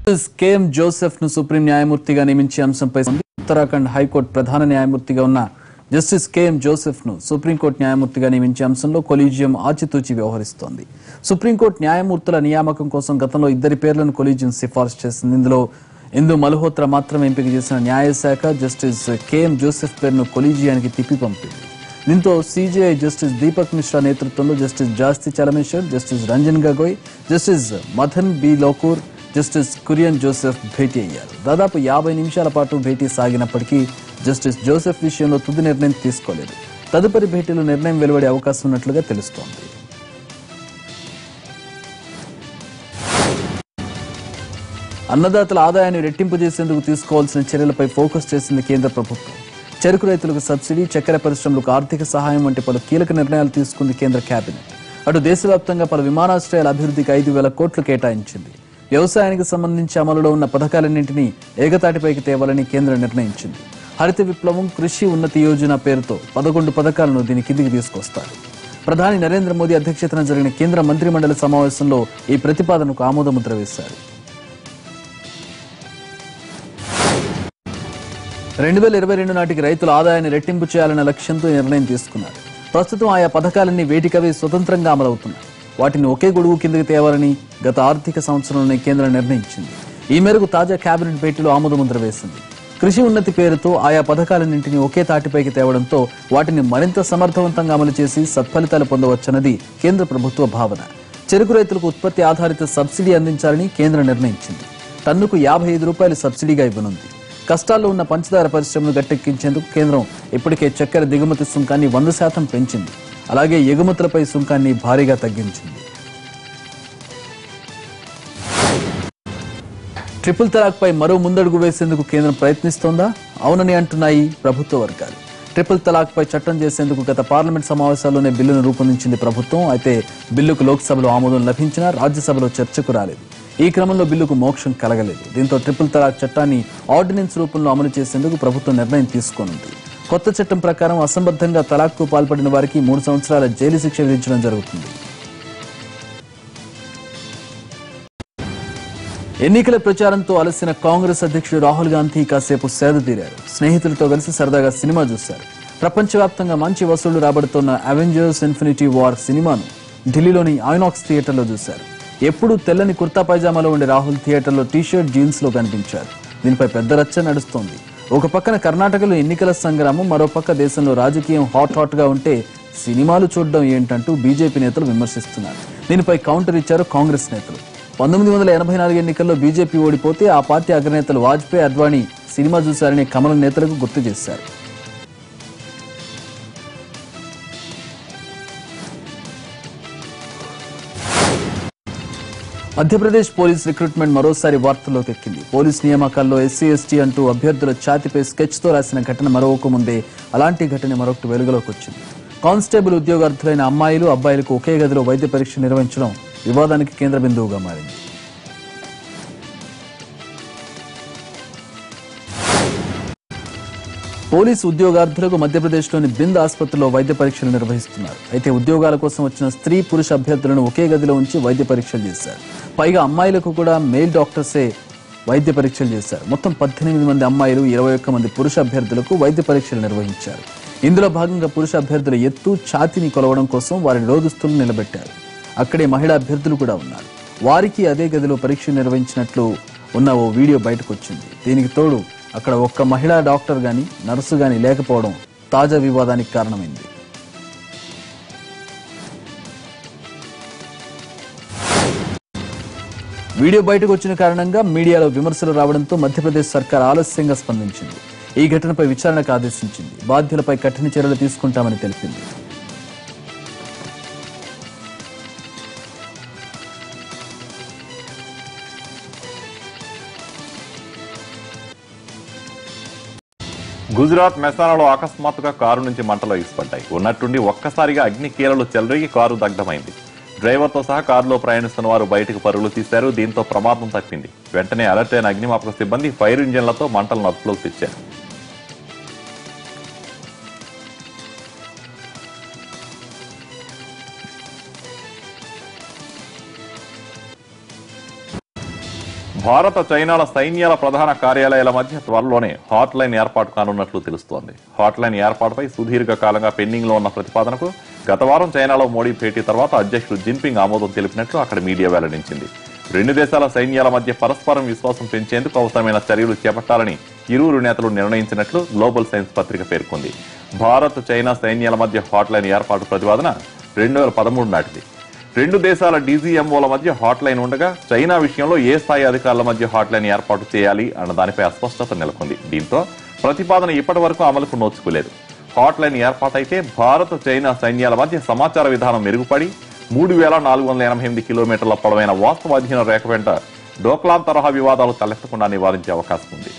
justice K M Joseph ను supreme న్యాయమూర్తిగా నియమించే అంశంపై ఉత్తరాఖండ్ హైకోర్టు ప్రధాన న్యాయమూర్తిగా ఉన్న జస్టిస్ కేఎం జోసెఫ్ ను సుప్రీంకోర్టు న్యాయమూర్తిగా నియమించే అంశంలో కొలీజియం ఆచితూచి వ్యవహరిస్తోంది సుప్రీంకోర్టు న్యాయమూర్తుల నియామకం కోసం గతంలో ఇద్దరి పేర్లను కొలీజియం సిఫార్సు చేసింది ఇందులో ఇందు మల్హోత్రా మాత్రమే ఎంపిక చేసిన న్యాయశాఖ జస్టిస్ కేఎం జోసెఫ్ పేరును కొలీజియానికి తిప్పి పంపింది దీంతో సీజీఐ జస్టిస్ దీపక్ మిశ్రా నేతృత్వంలో justice Jasti Chelameswar justice Ranjan Gogoi justice Madan B Lokur justice Kurian Joseph భేటీ అయ్యారు దాదాపు యాభై నిమిషాల పాటు భేటీ సాగినప్పటికీ జస్టిస్ జోసెఫ్ విషయంలో తుది నిర్ణయం తీసుకోలేదు తదుపరి భేటీలో నిర్ణయం వెలువడే అవకాశం ఉన్నట్లుగా తెలుస్తోంది అన్నదాతల ఆదాయాన్ని రెట్టింపు చేసేందుకు తీసుకోవాల్సిన చర్యలపై ఫోకస్ చేసింది కేంద్ర ప్రభుత్వం చెరుకు రైతులకు సబ్సిడీ చక్కెర పరిశ్రమలకు ఆర్థిక సహాయం వంటి పలు కీలక నిర్ణయాలు తీసుకుంది కేంద్ర కేబినెట్ అటు దేశవ్యాప్తంగా పలు విమానాశ్రయాల అభివృద్ధికి ఐదు వేల కోట్లు కేటాయించింది వ్యవసాయానికి సంబంధించి అమలులో ఉన్న పథకాలన్నింటినీ ఏకతాటిపైకి తేవాలని కేంద్రం నిర్ణయించింది హరిత విప్లవం కృషి ఉన్నతి యోజన పేరుతో పదకొండు పథకాలను దీని కిందికి తీసుకొస్తారు ప్రధాని నరేంద్ర మోదీ అధ్యక్షతన జరిగిన కేంద్ర మంత్రిమండలి సమావేశంలో ఈ ప్రతిపాదనకు ఆమోదముద్ర వేశారు రెండు వేల ఇరవై రెండు నాటికి రైతుల ఆదాయాన్ని రెట్టింపు చేయాలన్న లక్ష్యంతో ఈ నిర్ణయం తీసుకున్నారు ప్రస్తుతం ఆయా పథకాలన్నీ వేటికవే స్వతంత్రంగా అమలవుతున్నాయి వాటిని ఒకే గొడుగు కిందకి తేవాలని గత ఆర్థిక సంవత్సరంలోనే కేంద్రం నిర్ణయించింది ఈ మేరకు తాజా కేబినెట్ భేటీలో ఆమోదముద్ర వేసింది కృషి ఉన్నతి పేరుతో ఆయా పథకాలన్నింటినీ ఒకే తాటిపైకి తేవడంతో వాటిని మరింత సమర్థవంతంగా అమలు చేసి సత్ఫలితాలు పొందవచ్చన్నది కేంద్ర ప్రభుత్వ భావన చెరుకు రైతులకు ఉత్పత్తి ఆధారిత సబ్సిడీ అందించాలని కేంద్రం నిర్ణయించింది టన్నుకు యాభై ఐదు రూపాయలు సబ్సిడీగా ఇవ్వనుంది కష్టాల్లో ఉన్న పంచదార పరిశ్రమను గట్టెక్కించేందుకు కేంద్రం ఇప్పటికే చక్కెర దిగుమతి సుంకాన్ని వంద శాతం పెంచింది అలాగే ఎగుమతులపై సుంకాన్ని భారీగా తగ్గించింది ట్రిపుల్ తలాక్ పై మరో ముందడుగు వేసేందుకు కేంద్రం ప్రయత్నిస్తోందా అవునని అంటున్నాయి ప్రభుత్వ వర్గాలు ట్రిపుల్ తలాక్ పై చట్టం చేసేందుకు గత పార్లమెంట్ సమావేశాల్లోనే బిల్లును రూపొందించింది ప్రభుత్వం అయితే బిల్లుకు లోక్సభలో ఆమోదం లభించినా రాజ్యసభలో చర్చకు రాలేదు ఈ క్రమంలో బిల్లుకు మోక్షం కలగలేదు దీంతో ట్రిపుల్ తలాక్ చట్టాన్ని ఆర్డినెన్స్ రూపంలో అమలు చేసేందుకు ప్రభుత్వం నిర్ణయం తీసుకోనుంది కొత్త చట్టం ప్రకారం అసంబద్ధంగా తలాక్కు పాల్పడిన వారికి మూడు సంవత్సరాల జైలు శిక్ష విధించడం జరుగుతుంది ఎన్నికల ప్రచారంతో అలసిన కాంగ్రెస్ అధ్యక్షుడు రాహుల్ గాంధీ కాసేపు సేద తీరారు స్నేహితులతో కలిసి సరదాగా సినిమా చూశారు ప్రపంచవ్యాప్తంగా మంచి వసూళ్లు రాబడుతున్న అవెంజర్స్ ఇన్ఫినిటీ వార్ సినిమాను ఢిల్లీలోని ఐనాక్స్ థియేటర్లో చూశారు ఎప్పుడూ తెల్లని కుర్తా పైజామాలో ఉండే రాహుల్ థియేటర్లో టీషర్ట్ జీన్స్ లో కనిపించారు దీనిపై పెద్ద రచ్చ నడుస్తోంది ఒక పక్కన కర్ణాటకలో ఎన్నికల సంగ్రామం మరో పక్క దేశంలో రాజకీయం హాట్ హాట్ గా ఉంటే సినిమాలు చూడడం ఏంటంటూ బీజేపీ నేతలు విమర్శిస్తున్నారు దీనిపై కౌంటర్ ఇచ్చారు కాంగ్రెస్ నేతలు పంతొమ్మిది వందల ఎనభై నాలుగు ఎన్నికల్లో బీజేపీ ఓడిపోతే ఆ పార్టీ అగ్రనేతలు వాజ్పేయి అద్వానీ సినిమా చూశారని కమల నేతలకు గుర్తు చేశారు మధ్యప్రదేశ్ పోలీస్ రిక్రూట్మెంట్ మరోసారి వార్తల్లోకి ఎక్కింది పోలీస్ నియామకాల్లో ఎస్సీ ఎస్టీ అంటూ అభ్యర్థుల ఛాతిపై స్కెచ్ తో రాసిన ఘటన మరొక ముందే అలాంటి ఘటన మరొకటి వెలుగులోకి వచ్చింది కానిస్టేబుల్ ఉద్యోగార్థులైన అమ్మాయిలు అబ్బాయిలకు ఒకే గదిలో వైద్య పరీక్ష నిర్వహించడం వివాదానికి కేంద్ర బిందువుగా మారింది పోలీసు ఉద్యోగార్థులకు మధ్యప్రదేశ్లోని బింద్ ఆసుపత్రిలో వైద్య పరీక్షలు నిర్వహిస్తున్నారు అయితే ఉద్యోగాల కోసం వచ్చిన స్త్రీ పురుష అభ్యర్థులను ఒకే గదిలో ఉంచి వైద్య పరీక్షలు చేశారు పైగా అమ్మాయిలకు కూడా మేల్ డాక్టర్సే వైద్య పరీక్షలు చేశారు మొత్తం పద్దెనిమిది మంది అమ్మాయిలు ఇరవై ఒక్క మంది పురుష అభ్యర్థులకు వైద్య పరీక్షలు నిర్వహించారు ఇందులో భాగంగా పురుష అభ్యర్థుల ఎత్తు ఛాతిని కొలవడం కోసం వారి రోదుస్తులు నిలబెట్టారు అక్కడే మహిళా అభ్యర్థులు కూడా ఉన్నారు వారికి అదే గదిలో పరీక్ష నిర్వహించినట్లు ఉన్న ఓ వీడియో బయటకు వచ్చింది దీనికి తోడు అక్కడ ఒక్క మహిళా డాక్టర్ గాని నర్సు గాని లేకపోవడం తాజా వివాదానికి కారణమైంది వీడియో బయటకు వచ్చిన కారణంగా మీడియాలో విమర్శలు రావడంతో మధ్యప్రదేశ్ సర్కార్ ఆలస్యంగా స్పందించింది ఈ ఘటనపై విచారణకు ఆదేశించింది బాధ్యులపై కఠిన చర్యలు తీసుకుంటామని తెలిపింది గుజరాత్ మెసానాలో అకస్మాత్తుగా కారు నుంచి మంటలు ఎగిసిపడ్డాయి ఉన్నట్టుండి ఒక్కసారిగా అగ్ని కీలలు చెలరేగి కారు దగ్ధమైంది డ్రైవర్తో సహా కారులో ప్రయాణిస్తున్న వారు బయటకు పరుగులు తీశారు దీంతో ప్రమాదం తప్పింది వెంటనే అలర్ట్ అయిన అగ్నిమాపక సిబ్బంది ఫైర్ ఇంజిన్లతో మంటలను అదుపులోకి తెచ్చారు భారత చైనాల సైన్యాల ప్రధాన కార్యాలయాల మధ్య త్వరలోనే హాట్ లైన్ ఏర్పాటు కానున్నట్లు తెలుస్తోంది హాట్ లైన్ ఏర్పాటుపై సుదీర్ఘ కాలంగా పెండింగ్ లో ఉన్న ప్రతిపాదనకు గత వారం చైనాలో మోడీ భేటీ తర్వాత అధ్యక్షుడు జిన్పింగ్ ఆమోదం తెలిపినట్లు అక్కడ మీడియా వెల్లడించింది రెండు దేశాల సైన్యాల మధ్య పరస్పరం విశ్వాసం పెంచేందుకు అవసరమైన చర్యలు చేపట్టాలని ఇరువురు నేతలు నిర్ణయించినట్లు గ్లోబల్ సైన్స్ పత్రిక పేర్కొంది భారత్ చైనా సైన్యాల మధ్య హాట్ లైన్ ఏర్పాటు ప్రతిపాదన రెండు వేల పదమూడు నాటిది రెండు దేశాల డీజీఎంఓల మధ్య హాట్ లైన్ ఉండగా చైనా విషయంలో ఏ స్థాయి అధికారుల మధ్య హాట్ లైన్ ఏర్పాటు చేయాలి అన్న దానిపై అస్పష్టత నెలకొంది దీంతో ప్రతిపాదన ఇప్పటి వరకు అమలుకు నోచుకోలేదు హాట్ లైన్ ఏర్పాటైతే భారత్ చైనా సైన్యాల మధ్య సమాచార విధానం మెరుగుపడి మూడు వేల నాలుగు వందల ఎనభై ఎనిమిది కిలోమీటర్ల పొడవైన వాస్తవాధీన రేఖ వెంట డోక్లాం తరహా వివాదాలు తలెత్తకుండా నివారించే అవకాశం ఉంది